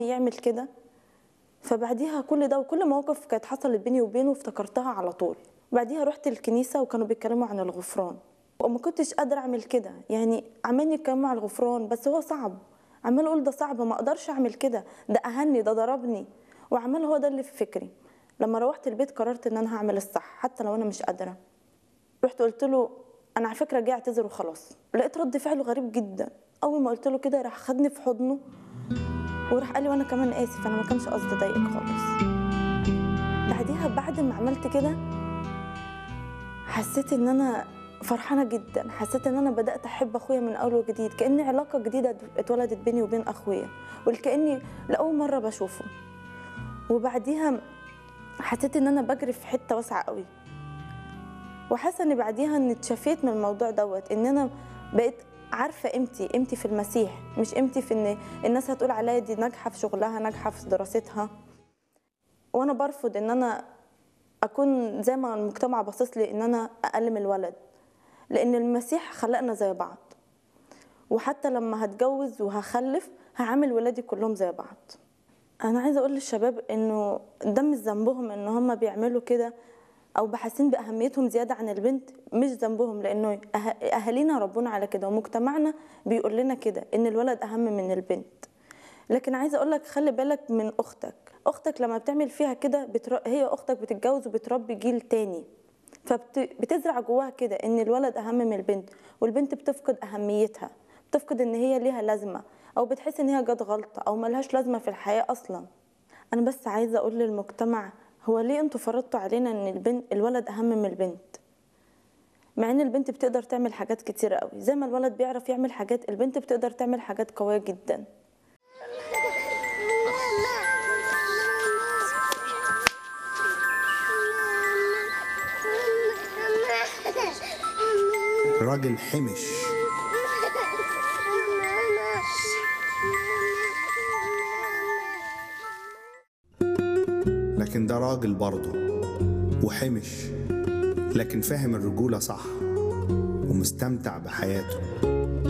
يعمل كده فبعديها كل ده وكل مواقف كانت حصلت بيني وبينه افتكرتها على طول بعديها رحت الكنيسة وكانوا بيتكلموا عن الغفران وما كنتش قادرة أعمل كده يعني عمالين يتكلموا عن الغفران بس هو صعب عمال أقول ده صعب ما أقدرش أعمل كده ده أهني ده ضربني وعمال هو ده اللي في فكري لما روحت البيت قررت إن أنا هعمل الصح حتى لو أنا مش قادرة رحت قلت له أنا على فكرة جاي أعتذر وخلاص لقيت رد فعله غريب جدا أول ما قلت له كده راح خدني في حضنه وراح قال لي وانا كمان اسف انا ما كانش قصدي اضايقك خالص بعديها بعد ما عملت كده حسيت ان انا فرحانه جدا حسيت ان انا بدات احب اخويا من اول وجديد كان علاقه جديده اتولدت بيني وبين اخويا وكاني لاول مره بشوفه وبعديها حسيت ان انا بجري في حته واسعه قوي وحاسه ان بعديها ان اتشفيت من الموضوع دوت ان انا بقيت عارفه قيمتي قيمتي في المسيح مش قيمتي في ان الناس هتقول عليا دي ناجحه في شغلها ناجحه في دراستها وانا برفض ان انا اكون زي ما المجتمع باصص لي ان انا اقل من الولد لان المسيح خلقنا زي بعض وحتى لما هتجوز وهخلف هعامل ولادي كلهم زي بعض انا عايزه اقول للشباب انه ده مش ذنبهم ان هم بيعملوا كده او بحاسين باهميتهم زياده عن البنت مش ذنبهم لانه أه- اهالينا ربونا على كده ومجتمعنا بيقول لنا كده ان الولد اهم من البنت لكن عايزه اقول لك خلي بالك من اختك اختك لما بتعمل فيها كده بتر... هي اختك بتتجوز وبتربي جيل تاني فبتزرع جواها كده ان الولد اهم من البنت والبنت بتفقد اهميتها بتفقد ان هي ليها لازمه او بتحس ان هي جت غلطه او ملهاش لازمه في الحياه اصلا انا بس عايزه اقول للمجتمع هو ليه انتوا فرضتوا علينا ان البنت الولد اهم من البنت مع ان البنت بتقدر تعمل حاجات كتيره قوي زي ما الولد بيعرف يعمل حاجات البنت بتقدر تعمل حاجات قويه جدا راجل حمش لكن ده راجل برضه وحمش لكن فاهم الرجولة صح ومستمتع بحياته